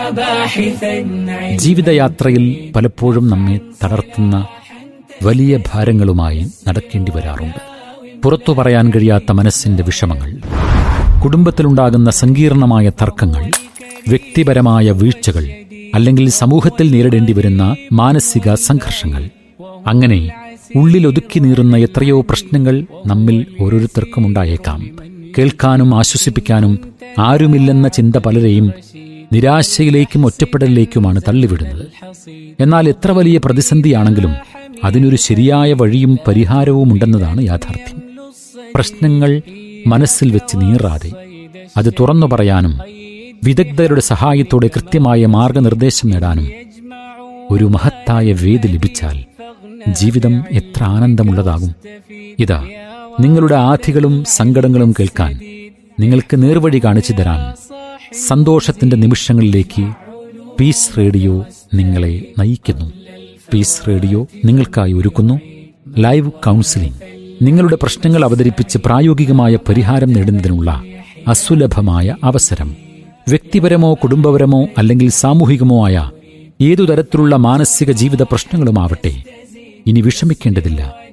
باحثا عن ജീവിതയാത്രയിൽ പലപ്പോഴും നമ്മെ തളർത്തുന്ന വലിയ ഭാരങ്ങളുമായി നടക്കേണ്ടി വരാറുണ്ട് പുറത്തു പറയാൻ കഴിയാത്ത മനസ്സിന്റെ വിഷമങ്ങൾ കുടുംബത്തിലുണ്ടാകുന്ന സങ്കീർണമായ തർക്കങ്ങൾ വ്യക്തിപരമായ വീഴ്ചകൾ അല്ലെങ്കിൽ സമൂഹത്തിൽ നേരിടേണ്ടി വരുന്ന മാനസിക സംഘർഷങ്ങൾ അങ്ങനെ ഉള്ളിൽ ഒതുക്കി നീറുന്ന എത്രയോ പ്രശ്നങ്ങൾ നമ്മിൽ ഓരോരുത്തർക്കും ഉണ്ടായേക്കാം കേൾക്കാനും ആശ്വസിപ്പിക്കാനും ആരുമില്ലെന്ന ചിന്ത പലരെയും നിരാശയിലേക്കും ഒറ്റപ്പെടലിലേക്കുമാണ് തള്ളിവിടുന്നത് എന്നാൽ എത്ര വലിയ പ്രതിസന്ധിയാണെങ്കിലും അതിനൊരു ശരിയായ വഴിയും പരിഹാരവും ഉണ്ടെന്നതാണ് യാഥാർത്ഥ്യം പ്രശ്നങ്ങൾ മനസ്സിൽ വെച്ച് നീറാതെ അത് തുറന്നു പറയാനും വിദഗ്ധരുടെ സഹായത്തോടെ കൃത്യമായ മാർഗനിർദ്ദേശം നേടാനും ഒരു മഹത്തായ വേദി ലഭിച്ചാൽ ജീവിതം എത്ര ആനന്ദമുള്ളതാകും ഇതാ നിങ്ങളുടെ ആധികളും സങ്കടങ്ങളും കേൾക്കാൻ നിങ്ങൾക്ക് നേർവഴി കാണിച്ചു തരാൻ സന്തോഷത്തിന്റെ നിമിഷങ്ങളിലേക്ക് പീസ് റേഡിയോ നിങ്ങളെ നയിക്കുന്നു പീസ് റേഡിയോ നിങ്ങൾക്കായി ഒരുക്കുന്നു ലൈവ് കൗൺസിലിംഗ് നിങ്ങളുടെ പ്രശ്നങ്ങൾ അവതരിപ്പിച്ച് പ്രായോഗികമായ പരിഹാരം നേടുന്നതിനുള്ള അസുലഭമായ അവസരം വ്യക്തിപരമോ കുടുംബപരമോ അല്ലെങ്കിൽ സാമൂഹികമോ ആയ ഏതു തരത്തിലുള്ള മാനസിക ജീവിത പ്രശ്നങ്ങളുമാവട്ടെ ഇനി വിഷമിക്കേണ്ടതില്ല